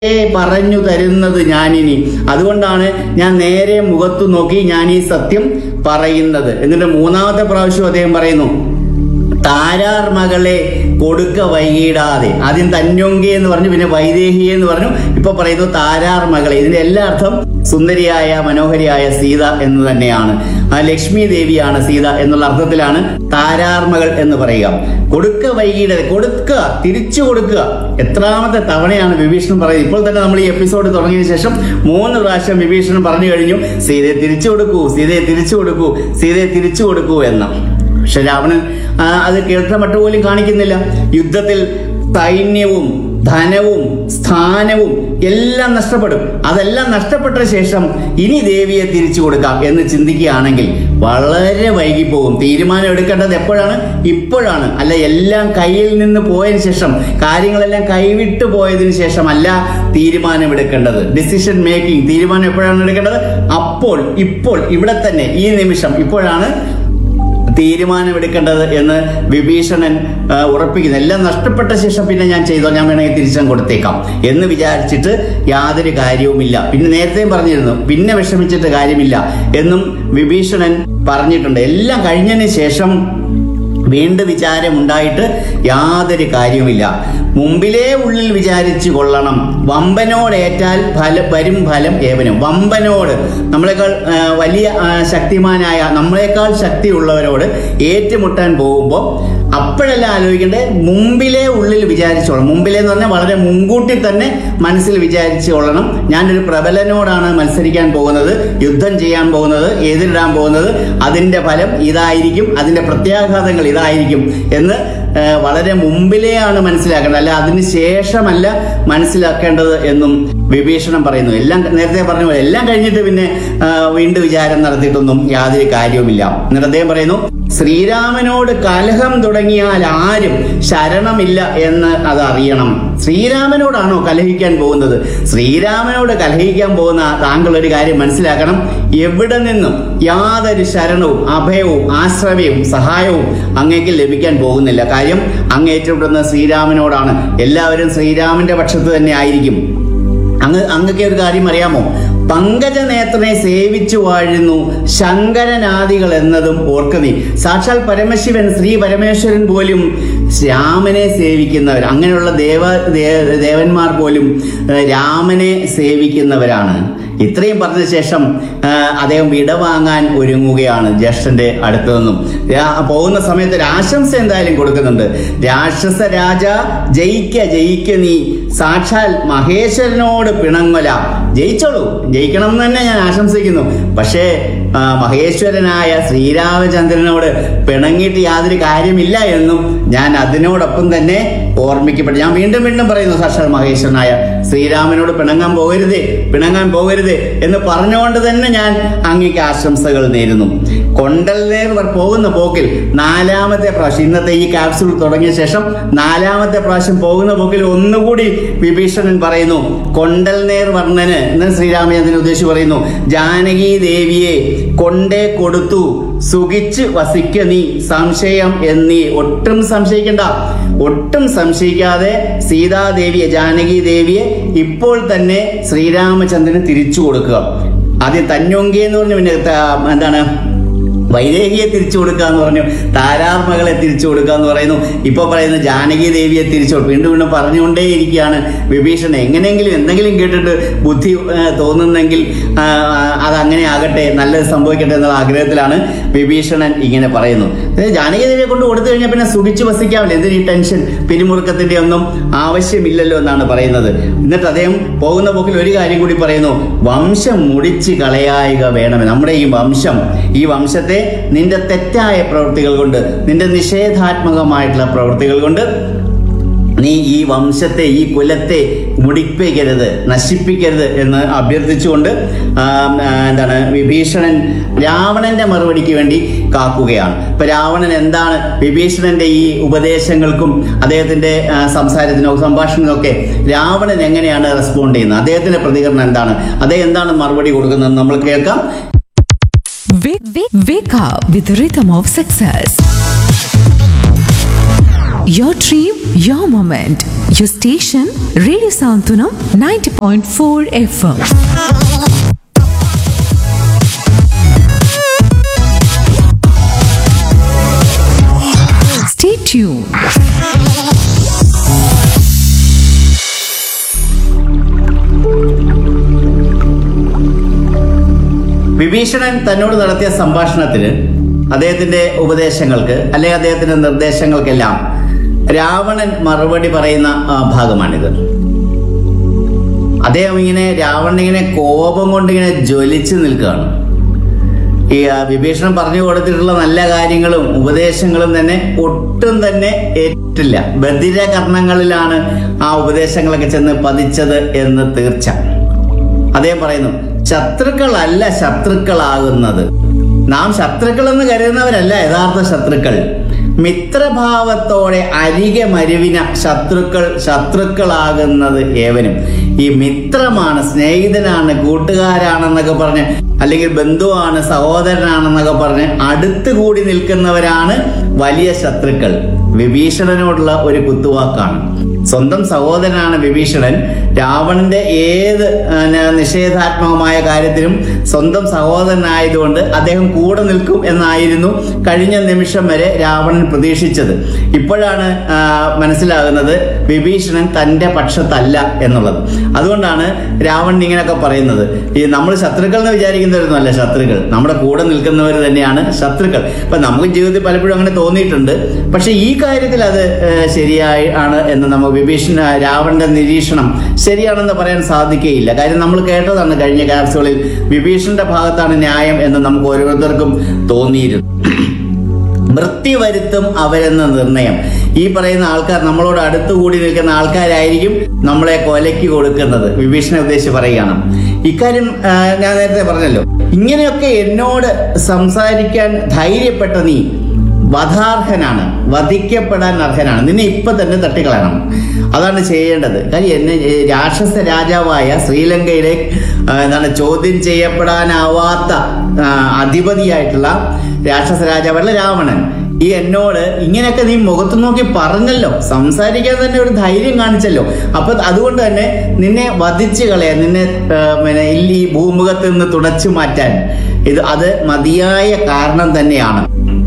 പറഞ്ഞു തരുന്നത് ഞാനിനി അതുകൊണ്ടാണ് ഞാൻ നേരെ മുഖത്തു നോക്കി ഞാൻ ഈ സത്യം പറയുന്നത് എന്നിട്ട് മൂന്നാമത്തെ പ്രാവശ്യം അദ്ദേഹം പറയുന്നു താരാർ മകളെ കൊടുക്ക വൈകിടാതെ ആദ്യം തന്യൊങ്കി എന്ന് പറഞ്ഞു പിന്നെ വൈദേഹി എന്ന് പറഞ്ഞു ഇപ്പൊ പറയുന്നു താരാർ മകളെ ഇതിന്റെ എല്ലാ അർത്ഥം സുന്ദരിയായ മനോഹരിയായ സീത എന്ന് തന്നെയാണ് ആ ലക്ഷ്മി ദേവിയാണ് സീത എന്നുള്ള അർത്ഥത്തിലാണ് താരാർ മകൾ എന്ന് പറയുക കൊടുക്ക വൈകിടാതെ കൊടുക്കുക തിരിച്ചു കൊടുക്കുക എത്രാമത്തെ തവണയാണ് വിഭീഷണൻ പറയുന്നത് ഇപ്പോൾ തന്നെ നമ്മൾ ഈ എപ്പിസോഡ് തുടങ്ങിയതിനു ശേഷം മൂന്ന് പ്രാവശ്യം വിഭീഷണൻ പറഞ്ഞു കഴിഞ്ഞു സീതയെ തിരിച്ചു കൊടുക്കൂ സീതയെ തിരിച്ചു കൊടുക്കൂ സീതയെ തിരിച്ചു കൊടുക്കൂ എന്ന് പക്ഷെ രാവണൻ ആ, അത് കേൾക്കാൻ മട്ടു പോലും കാണിക്കുന്നില്ല യുദ്ധത്തിൽ സൈന്യവും ധനവും സ്ഥാനവും എല്ലാം നഷ്ടപ്പെടും അതെല്ലാം നഷ്ടപ്പെട്ട ശേഷം ഇനി ദേവിയെ തിരിച്ചു കൊടുക്കാം എന്ന് ചിന്തിക്കുകയാണെങ്കിൽ വളരെ വൈകിപ്പോകും തീരുമാനം എടുക്കേണ്ടത് എപ്പോഴാണ് ഇപ്പോഴാണ് അല്ല എല്ലാം കയ്യിൽ നിന്ന് പോയതിനു ശേഷം കാര്യങ്ങളെല്ലാം കൈവിട്ടു പോയതിനു ശേഷം അല്ല തീരുമാനം എടുക്കേണ്ടത് ഡിസിഷൻ മേക്കിംഗ് തീരുമാനം എപ്പോഴാണ് എടുക്കേണ്ടത് അപ്പോൾ ഇപ്പോൾ ഇവിടെ തന്നെ ഈ നിമിഷം ഇപ്പോഴാണ് തീരുമാനമെടുക്കേണ്ടത് എന്ന് വിഭീഷണൻ ആ, ഉറപ്പിക്കുന്നു എല്ലാം നഷ്ടപ്പെട്ട ശേഷം പിന്നെ ഞാൻ ചെയ്തോ ഞാൻ വേണമെങ്കിൽ തിരിച്ചും കൊടുത്തേക്കാം എന്ന് വിചാരിച്ചിട്ട് യാതൊരു കാര്യവുമില്ല പിന്നെ നേരത്തെയും പറഞ്ഞിരുന്നു പിന്നെ വിഷമിച്ചിട്ട് കാര്യമില്ല എന്നും വിഭീഷണൻ പറഞ്ഞിട്ടുണ്ട് എല്ലാം കഴിഞ്ഞതിന് ശേഷം വീണ്ടും വിചാരമുണ്ടായിട്ട് യാതൊരു കാര്യവുമില്ല മുമ്പിലേ ഉള്ളിൽ വിചാരിച്ചു കൊള്ളണം വമ്പനോടേറ്റാൽ ഫല വരും ഫലം ഏവനും വമ്പനോട് നമ്മളെക്കാൾ ആ, വലിയ ആ, ശക്തിമാനായ നമ്മളെക്കാൾ ശക്തിയുള്ളവരോട് ഏറ്റുമുട്ടാൻ പോകുമ്പോൾ അപ്പോഴല്ല ആലോചിക്കേണ്ടത് മുമ്പിലെ ഉള്ളിൽ വിചാരിച്ചോളണം മുമ്പിലെ എന്ന് പറഞ്ഞാൽ വളരെ മുൻകൂട്ടി തന്നെ മനസ്സിൽ വിചാരിച്ചോളണം ഞാനൊരു പ്രബലനോടാണ് മത്സരിക്കാൻ പോകുന്നത് യുദ്ധം ചെയ്യാൻ പോകുന്നത് എതിരിടാൻ പോകുന്നത് അതിന്റെ ഫലം ഇതായിരിക്കും അതിന്റെ പ്രത്യാഘാതങ്ങൾ ഇതായിരിക്കും എന്ന് ആ, വളരെ മുമ്പിലെയാണ് മനസ്സിലാക്കേണ്ടത് അല്ല അതിന് ശേഷമല്ല മനസ്സിലാക്കേണ്ടത് എന്നും വിഭീഷണം പറയുന്നു എല്ലാം നേരത്തെ പറഞ്ഞ പോലെ എല്ലാം കഴിഞ്ഞിട്ട് പിന്നെ ആ, വീണ്ടും വിചാരം നടത്തിയിട്ടൊന്നും യാതൊരു കാര്യവുമില്ല എന്നിട്ട് അദ്ദേഹം പറയുന്നു ശ്രീരാമനോട് കലഹം തുടങ്ങിയാൽ ആരും ശരണമില്ല എന്ന് അത് അറിയണം ശ്രീരാമനോടാണോ കലഹിക്കാൻ പോകുന്നത് ശ്രീരാമനോട് കലഹിക്കാൻ പോകുന്ന താങ്കൾ ഒരു കാര്യം മനസ്സിലാക്കണം എവിടെ നിന്നും യാതൊരു ശരണവും അഭയവും ആശ്രയവും സഹായവും അങ്ങേക്ക് ലഭിക്കാൻ പോകുന്നില്ല കാര്യം അങ്ങ് ഏറ്റുമുട്ടുന്നത് ശ്രീരാമനോടാണ് എല്ലാവരും ശ്രീരാമന്റെ പക്ഷത്ത് തന്നെ ആയിരിക്കും അങ്ങ് അങ്ങക്ക് ഒരു കാര്യം അറിയാമോ പങ്കജനേത്രനെ സേവിച്ചു വാഴുന്നു ശങ്കരനാദികൾ എന്നതും ഓർക്കുന്നി സാക്ഷാൽ പരമശിവൻ ശ്രീ പരമേശ്വരൻ പോലും രാമനെ സേവിക്കുന്നവർ അങ്ങനെയുള്ള ദേവ ദേ- ദേവന്മാർ പോലും ഏഹ്, രാമനെ സേവിക്കുന്നവരാണ് ഇത്രയും പറഞ്ഞ ശേഷം ആ, അദ്ദേഹം വിടവാങ്ങാൻ ഒരുങ്ങുകയാണ് ജ്യേഷ്ഠന്റെ അടുത്തു നിന്നും രാ- പോകുന്ന സമയത്ത് ഒരു ആശംസ എന്തായാലും കൊടുക്കുന്നുണ്ട് രാക്ഷസ രാജ ജയിക്ക ജയിക്ക നീ സാക്ഷാൽ മഹേശ്വരനോട് പിണങ്ങല ജയിച്ചോളൂ ജയിക്കണം എന്ന് തന്നെ ഞാൻ ആശംസിക്കുന്നു പക്ഷേ ആ, മഹേശ്വരനായ ശ്രീരാമചന്ദ്രനോട് പിണങ്ങിയിട്ട് യാതൊരു കാര്യമില്ല എന്നും ഞാൻ അതിനോടൊപ്പം തന്നെ ഓർമ്മിക്കപ്പെട്ടു ഞാൻ വീണ്ടും വീണ്ടും പറയുന്നു സാക്ഷാൽ മഹേശ്വരനായ ശ്രീരാമനോട് പിണങ്ങാൻ പോകരുത് പിണങ്ങാൻ പോകരുത് എന്ന് പറഞ്ഞുകൊണ്ട് തന്നെ ഞാൻ അങ്ങേക്ക് ആശംസകൾ നേരുന്നു കൊണ്ടൽ നേർ വർ- പോകുന്ന പോക്കിൽ നാലാമത്തെ പ്രാവശ്യം ഇന്നത്തെ ഈ ക്യാപ്സൂൾ തുടങ്ങിയ ശേഷം നാലാമത്തെ പ്രാവശ്യം പോകുന്ന പോക്കിൽ ഒന്നുകൂടി വിഭീഷണൻ പറയുന്നു കൊണ്ടൽ നേർ വർണ്ണന് എന്ന് ശ്രീരാമചന്ദ്രൻ ഉദ്ദേശിച്ച് പറയുന്നു ജാനകി ദേവിയെ കൊണ്ടേ കൊടുത്തു സുഖിച്ച് വസിക്ക നീ സംശയം എന്നീ ഒട്ടും സംശയിക്കണ്ട ഒട്ടും സംശയിക്കാതെ സീതാദേവിയെ ജാനകി ദേവിയെ ഇപ്പോൾ തന്നെ ശ്രീരാമചന്ദ്രന് തിരിച്ചു കൊടുക്കുക ആദ്യം തന്നൊങ്കി എന്ന് പറഞ്ഞു പിന്നെ ത- എന്താണ് വൈദേഹിയെ തിരിച്ചു കൊടുക്കുക എന്ന് പറഞ്ഞു താരാർ മകളെ തിരിച്ചു കൊടുക്കുക എന്ന് പറയുന്നു ഇപ്പൊ പറയുന്നു ജാനകി ദേവിയെ തിരിച്ചു കൊടുക്കും വീണ്ടും വീണ്ടും പറഞ്ഞുകൊണ്ടേയിരിക്കുകയാണ് വിഭീഷണൻ എങ്ങനെയെങ്കിലും എന്തെങ്കിലും കേട്ടിട്ട് ബുദ്ധി ആ, തോന്നുന്നെങ്കിൽ ആ, അത് അങ്ങനെ ആകട്ടെ നല്ലത് സംഭവിക്കട്ടെ എന്നുള്ള ആഗ്രഹത്തിലാണ് വിഭീഷണൻ ഇങ്ങനെ പറയുന്നു അതായത് ജാനകി ദേവിയെ കൊണ്ട് കൊടുത്തു കഴിഞ്ഞാൽ പിന്നെ സുഖിച്ച് വസിക്കാമല്ലോ എന്തിന് ഈ ടെൻഷൻ പിരിമുറുക്കത്തിന്റെ ഒന്നും ആവശ്യമില്ലല്ലോ എന്നാണ് പറയുന്നത് എന്നിട്ട് അദ്ദേഹം പോകുന്ന പോക്കിൽ ഒരു കാര്യം കൂടി പറയുന്നു വംശം മുടിച്ച് കളയായിക വേണമെന്ന് നമ്മുടെ ഈ വംശം ഈ വംശത്തെ നിന്റെ തെറ്റായ പ്രവൃത്തികൾ കൊണ്ട് നിന്റെ നിഷേധാത്മകമായിട്ടുള്ള പ്രവൃത്തികൾ കൊണ്ട് നീ ഈ വംശത്തെ ഈ കുലത്തെ മുടിപ്പിക്കരുത് നശിപ്പിക്കരുത് എന്ന് അഭ്യർത്ഥിച്ചുകൊണ്ട് ആ, ആ, എന്താണ് വിഭീഷണൻ രാവണന്റെ മറുപടിക്ക് വേണ്ടി കാക്കുകയാണ് ഇപ്പൊ രാവണൻ എന്താണ് വിഭീഷണന്റെ ഈ ഉപദേശങ്ങൾക്കും അദ്ദേഹത്തിന്റെ ആ, സംസാരത്തിനോ സംഭാഷണത്തിനോ ഒക്കെ രാവണൻ എങ്ങനെയാണ് റെസ്പോണ്ട് ചെയ്യുന്നത് അദ്ദേഹത്തിന്റെ പ്രതികരണം എന്താണ് അദ്ദേഹം എന്താണ് മറുപടി കൊടുക്കുന്നത് നമ്മൾ കേൾക്കാം Wake, wake, wake up with the rhythm of success. Your dream, your moment. Your station, Radio Santunam 90.4 FM. Stay tuned. Vibhishanan തന്നോട് നടത്തിയ സംഭാഷണത്തിന് അദ്ദേഹത്തിന്റെ ഉപദേശങ്ങൾക്ക് അല്ലെങ്കിൽ അദ്ദേഹത്തിന്റെ നിർദ്ദേശങ്ങൾക്കെല്ലാം രാവണൻ മറുപടി പറയുന്ന ആ, ഭാഗമാണിത് അദ്ദേഹം ഇങ്ങനെ രാവണൻ ഇങ്ങനെ കോപം കൊണ്ട് ഇങ്ങനെ ജ്വലിച്ച് നിൽക്കുകയാണ് ഈ ആ, വിഭീഷണൻ പറഞ്ഞു കൊടുത്തിട്ടുള്ള നല്ല കാര്യങ്ങളും ഉപദേശങ്ങളും തന്നെ ഒട്ടും തന്നെ ഏറ്റില്ല ബധിരകർണങ്ങളിലാണ് ആ ഉപദേശങ്ങളൊക്കെ ചെന്ന് പതിച്ചത് എന്ന് തീർച്ച അദ്ദേഹം പറയുന്നു ശത്രുക്കളല്ല ശത്രുക്കളാകുന്നത് നാം ശത്രുക്കൾ എന്ന് കരുതുന്നവരല്ല യഥാർത്ഥ ശത്രുക്കൾ മിത്രഭാവത്തോടെ അരികെ മരുവിന ശത്രുക്കൾ ശത്രുക്കളാകുന്നത് ഏവനും ഈ മിത്രമാണ് സ്നേഹിതനാണ് കൂട്ടുകാരാണെന്നൊക്കെ പറഞ്ഞ് അല്ലെങ്കിൽ ബന്ധുവാണ് സഹോദരനാണെന്നൊക്കെ പറഞ്ഞ് അടുത്ത് കൂടി നിൽക്കുന്നവരാണ് വലിയ ശത്രുക്കൾ വിഭീഷണനോടുള്ള ഒരു കുത്തുവാക്കാണ് സ്വന്തം സഹോദരനാണ് വിഭീഷണൻ രാവണന്റെ ഏത് ആ, ന- നിഷേധാത്മകമായ കാര്യത്തിനും സ്വന്തം സഹോദരനായതുകൊണ്ട് അദ്ദേഹം കൂടെ നിൽക്കും എന്നായിരുന്നു കഴിഞ്ഞ നിമിഷം വരെ രാവണൻ പ്രതീക്ഷിച്ചത് ഇപ്പോഴാണ് ആ, മനസ്സിലാകുന്നത് വിഭീഷണൻ തന്റെ പക്ഷത്തല്ല എന്നുള്ളത് അതുകൊണ്ടാണ് രാവണൻ ഇങ്ങനെയൊക്കെ പറയുന്നത് ഈ നമ്മൾ ശത്രുക്കൾ എന്ന് വിചാരിക്കുന്നവരൊന്നുമല്ല ശത്രുക്കൾ നമ്മുടെ കൂടെ നിൽക്കുന്നവർ തന്നെയാണ് ശത്രുക്കൾ ഇപ്പൊ നമുക്ക് ജീവിതത്തിൽ പലപ്പോഴും അങ്ങനെ തോന്നിയിട്ടുണ്ട് പക്ഷെ ഈ കാര്യത്തിൽ അത് ഏഹ്, ശരിയായി ആണ് എന്ന് നമുക്ക് വിഭീഷണ രാവണന്റെ നിരീക്ഷണം ശരിയാണെന്ന് പറയാൻ സാധിക്കുകയില്ല കാര്യം നമ്മൾ കേട്ടതാണ് കഴിഞ്ഞ ക്ലാസുകളിൽ വിഭീഷണന്റെ ഭാഗത്താണ് ന്യായം എന്ന് നമുക്ക് ഓരോരുത്തർക്കും തോന്നിയിരുന്നു മൃത്യു വരുത്തും അവരെന്ന നിർണയം ഈ പറയുന്ന ആൾക്കാർ നമ്മളോട് അടുത്തുകൂടി നിൽക്കുന്ന ആൾക്കാരായിരിക്കും നമ്മളെ കൊലയ്ക്ക് കൊടുക്കുന്നത് വിഭീഷണ ഉദ്ദേശിച്ച് പറയുകയാണ് ഇക്കാര്യം ആ, ഞാൻ നേരത്തെ പറഞ്ഞല്ലോ ഇങ്ങനെയൊക്കെ എന്നോട് സംസാരിക്കാൻ ധൈര്യപ്പെട്ട നീ വധാർഹനാണ് വധിക്കപ്പെടാൻ അർഹനാണ് നിന്നെ ഇപ്പൊ തന്നെ തട്ടിക്കളയണം അതാണ് ചെയ്യേണ്ടത് കാര്യം എന്നെ ഏ, രാക്ഷസ രാജാവായ ശ്രീലങ്കയിലെ ആ, എന്താണ് ചോദ്യം ചെയ്യപ്പെടാനാവാത്ത ആ, അധിപതിയായിട്ടുള്ള രാക്ഷസ രാജാവല്ല രാവണൻ ഈ എന്നോട് ഇങ്ങനെയൊക്കെ നീ മുഖത്ത് നോക്കി പറഞ്ഞല്ലോ സംസാരിക്കാൻ തന്നെ ഒരു ധൈര്യം കാണിച്ചല്ലോ അപ്പൊ അതുകൊണ്ട് തന്നെ നിന്നെ വധിച്ചു കളയാൻ നിന്നെ ആ, പിന്നെ ഈ ഭൂമുഖത്ത് നിന്ന് തുടച്ചു മാറ്റാൻ ഇത് അത് മതിയായ കാരണം തന്നെയാണ്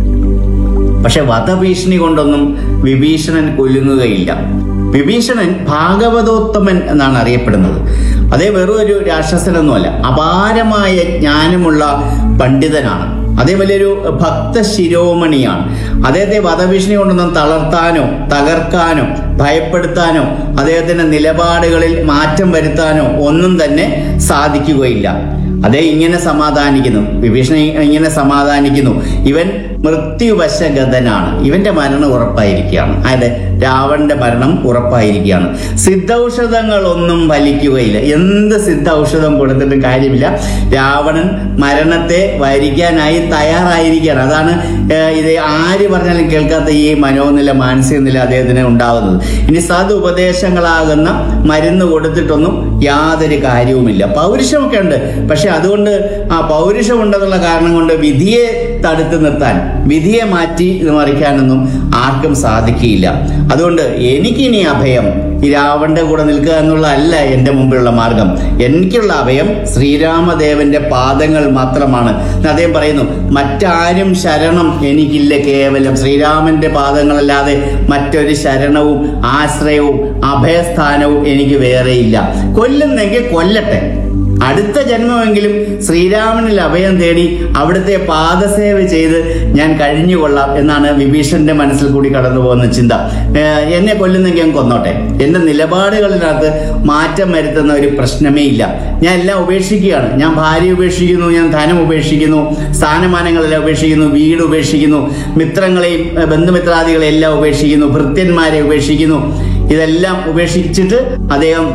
പക്ഷെ വധഭീഷണി കൊണ്ടൊന്നും വിഭീഷണൻ കുലുങ്ങുകയില്ല വിഭീഷണൻ ഭാഗവതോത്തമൻ എന്നാണ് അറിയപ്പെടുന്നത് അതേ വെറും ഒരു രാക്ഷസനൊന്നുമല്ല അപാരമായ ജ്ഞാനമുള്ള പണ്ഡിതനാണ് അതേ വലിയൊരു ഭക്ത ശിരോമണിയാണ് അദ്ദേഹത്തെ വധഭീഷണി കൊണ്ടൊന്നും തളർത്താനോ തകർക്കാനോ ഭയപ്പെടുത്താനോ അദ്ദേഹത്തിന്റെ നിലപാടുകളിൽ മാറ്റം വരുത്താനോ ഒന്നും തന്നെ സാധിക്കുകയില്ല അതേ ഇങ്ങനെ സമാധാനിക്കുന്നു വിഭീഷണൻ ഇങ്ങനെ സമാധാനിക്കുന്നു ഇവൻ മൃത്യുവശഗതനാണ് ഇവന്റെ മരണം ഉറപ്പായിരിക്കുകയാണ് അതായത് രാവണന്റെ മരണം ഉറപ്പായിരിക്കുകയാണ് സിദ്ധൌഷധങ്ങളൊന്നും ഫലിക്കുകയില്ല എന്ത് സിദ്ധ ഔഷധം കൊടുത്തിട്ടും കാര്യമില്ല രാവണൻ മരണത്തെ വരിക്കാനായി തയ്യാറായിരിക്കുകയാണ് അതാണ് ഏഹ്, ഇത് ആര് പറഞ്ഞാലും കേൾക്കാത്ത ഈ മനോനില മാനസിക നില അദ്ദേഹത്തിന് ഉണ്ടാകുന്നത് ഇനി സത് ഉപദേശങ്ങളാകുന്ന മരുന്ന് കൊടുത്തിട്ടൊന്നും യാതൊരു കാര്യവുമില്ല പൗരുഷമൊക്കെ ഉണ്ട് പക്ഷെ അതുകൊണ്ട് ആ പൗരുഷം ഉണ്ടെന്നുള്ള കാരണം കൊണ്ട് വിധിയെ തടുത്തു നിർത്താൻ വിധിയെ മാറ്റി മറിക്കാനൊന്നും ആർക്കും സാധിക്കില്ല അതുകൊണ്ട് എനിക്കിനി അഭയം ഈ രാവണന്റെ കൂടെ നിൽക്കുക എന്നുള്ളതല്ല എൻ്റെ മുമ്പിലുള്ള മാർഗം എനിക്കുള്ള അഭയം ശ്രീരാമദേവന്റെ പാദങ്ങൾ മാത്രമാണ് എന്ന് അദ്ദേഹം പറയുന്നു മറ്റാരും ശരണം എനിക്കില്ല കേവലം ശ്രീരാമന്റെ പാദങ്ങളല്ലാതെ മറ്റൊരു ശരണവും ആശ്രയവും അഭയസ്ഥാനവും എനിക്ക് വേറെയില്ല കൊല്ലുന്നെങ്കിൽ കൊല്ലട്ടെ അടുത്ത ജന്മമെങ്കിലും ശ്രീരാമനിൽ അഭയം തേടി അവിടുത്തെ പാദസേവ ചെയ്ത് ഞാൻ കഴിഞ്ഞുകൊള്ളാം എന്നാണ് വിഭീഷണന്റെ മനസ്സിൽ കൂടി കടന്നു പോകുന്ന ചിന്ത ഏഹ് എന്നെ കൊല്ലുന്നെങ്കിൽ ഞാൻ കൊന്നോട്ടെ എന്റെ നിലപാടുകളിനകത്ത് മാറ്റം വരുത്തുന്ന ഒരു പ്രശ്നമേ ഇല്ല ഞാൻ എല്ലാം ഉപേക്ഷിക്കുകയാണ് ഞാൻ ഭാര്യ ഉപേക്ഷിക്കുന്നു ഞാൻ ധനം ഉപേക്ഷിക്കുന്നു സ്ഥാനമാനങ്ങളെല്ലാം ഉപേക്ഷിക്കുന്നു വീട് ഉപേക്ഷിക്കുന്നു മിത്രങ്ങളെയും ഏഹ് ബന്ധുമിത്രാദികളെയും എല്ലാം ഉപേക്ഷിക്കുന്നു ഭൃത്യന്മാരെ ഉപേക്ഷിക്കുന്നു ഇതെല്ലാം ഉപേക്ഷിച്ചിട്ട് അദ്ദേഹം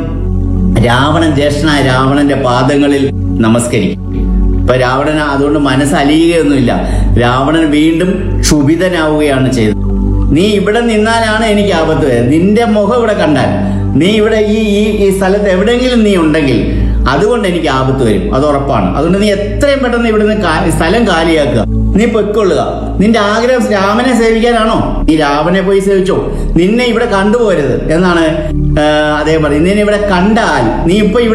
രാവണൻ ജ്യേഷ്ഠനായ രാവണന്റെ പാദങ്ങളിൽ നമസ്കരിക്കും ഇപ്പൊ രാവണൻ അതുകൊണ്ട് മനസ്സലിയുകയൊന്നുമില്ല രാവണൻ വീണ്ടും ക്ഷുഭിതനാവുകയാണ് ചെയ്തത് നീ ഇവിടെ നിന്നാലാണ് എനിക്ക് ആപത്ത് വരുന്നത് നിന്റെ മുഖം ഇവിടെ കണ്ടാൽ നീ ഇവിടെ ഈ ഈ ഈ സ്ഥലത്ത് എവിടെയെങ്കിലും നീ ഉണ്ടെങ്കിൽ അതുകൊണ്ട് എനിക്ക് ആപത്ത് വരും അത് ഉറപ്പാണ് അതുകൊണ്ട് നീ എത്രയും പെട്ടെന്ന് ഇവിടുന്ന് കാ- സ്ഥലം കാലിയാക്കുക നീ പൊയ്ക്കൊള്ളുക നിന്റെ ആഗ്രഹം രാമനെ സേവിക്കാനാണോ നീ രാവനെ പോയി സേവിച്ചോ നിന്നെ ഇവിടെ കണ്ടുപോരുത് എന്നാണ് ആ, അദ്ദേഹം പറയുന്നത് നിന്നെ ഇവിടെ കണ്ടാൽ നീ ഇപ്പൊ ഇവിടെ